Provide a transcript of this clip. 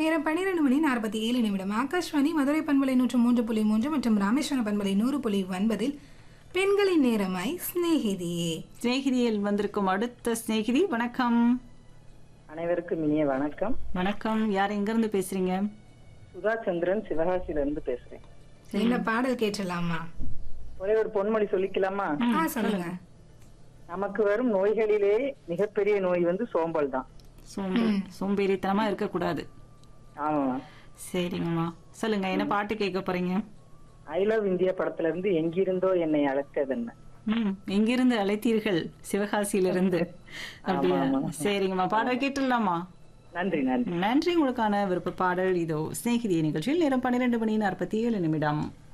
நேரம் பன்னிரெண்டு மணி நாற்பத்தி ஏழு நிமிடம் ஆகாஷ்வாணி மதுரை பண்பலை நூற்று மூன்று புள்ளி மூன்று மற்றும் ராமேஸ்வரம் பண்பலை நூறு புள்ளி ஒன்பதில் பெண்களின் நேரமாய் சிநேகிதியே சிநேகிதியில் வந்திருக்கும் அடுத்த சிநேகிதி வணக்கம் அனைவருக்கும் இனிய வணக்கம் வணக்கம் யார் எங்கிருந்து பேசுறீங்க சுதா சந்திரன் சிவகாசியில இருந்து பேசுறேன் என்ன பாடல் கேட்டலாமா ஒரே ஒரு பொன்மொழி சொல்லிக்கலாமா ஆ சொல்லுங்க நமக்கு வரும் நோய்களிலே மிகப்பெரிய நோய் வந்து சோம்பல் தான் சோம்பே சோம்பேறித்தனமா இருக்கக்கூடாது ஆமா சரிங்கம்மா சொல்லுங்க என்ன பாட்டு கேட்க போறீங்க ஐ லவ் இந்தியா படத்துல இருந்து எங்கிருந்தோ என்னை அழைத்ததென்ன ம் எங்கிருந்து அழைத்தீர்கள் சிவகாசியிலிருந்து அப்படியா ஆமா. சரிங்கம்மா பாடல் கேட்டுடலாமா நன்றி நன்றி நன்றி உங்களுக்கான விருப்ப பாடல் இதோ சிநேகிதி நிகழ்ச்சியில் நேரம் பன்னிரெண்டு மணி நாற்பத்தி ஏழு நிமிடம்